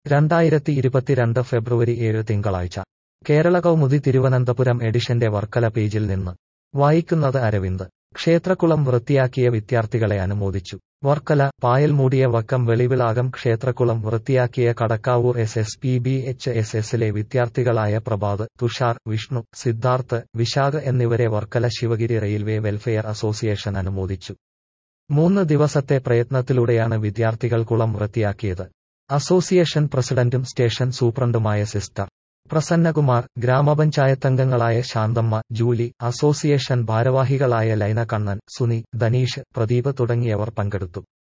രണ്ടായിരത്തി ഇരുപത്തിരണ്ട് ഫെബ്രുവരി ഏഴ് തിങ്കളാഴ്ച കേരള കൗമുദി തിരുവനന്തപുരം എഡിഷന്റെ വർക്കല പേജിൽ നിന്ന് വായിക്കുന്നത് അരവിന്ദ് ക്ഷേത്രക്കുളം വൃത്തിയാക്കിയ വിദ്യാർത്ഥികളെ അനുമോദിച്ചു വർക്കല പായൽ മൂടിയ വക്കം വെളിവിളാകം ക്ഷേത്രക്കുളം വൃത്തിയാക്കിയ Kadakkavoor S S P B H S എസിലെ വിദ്യാർത്ഥികളായ പ്രഭാത് തുഷാർ വിഷ്ണു സിദ്ധാർത്ഥ് വിശാഖ് എന്നിവരെ Varkala Sivagiri railway welfare association അനുമോദിച്ചു മൂന്ന് ദിവസത്തെ പ്രയത്നത്തിലൂടെയാണ് വിദ്യാർത്ഥികൾ കുളം വൃത്തിയാക്കിയത് അസോസിയേഷൻ പ്രസിഡന്റും സ്റ്റേഷൻ സൂപ്രണ്ടുമായ സിസ്റ്റർ പ്രസന്നകുമാർ ഗ്രാമപഞ്ചായത്തംഗങ്ങളായ ശാന്തമ്മ ജൂലി അസോസിയേഷൻ ഭാരവാഹികളായ ലൈന കണ്ണൻ സുനി ധനീഷ് പ്രദീപ് തുടങ്ങിയവർ പങ്കെടുത്തു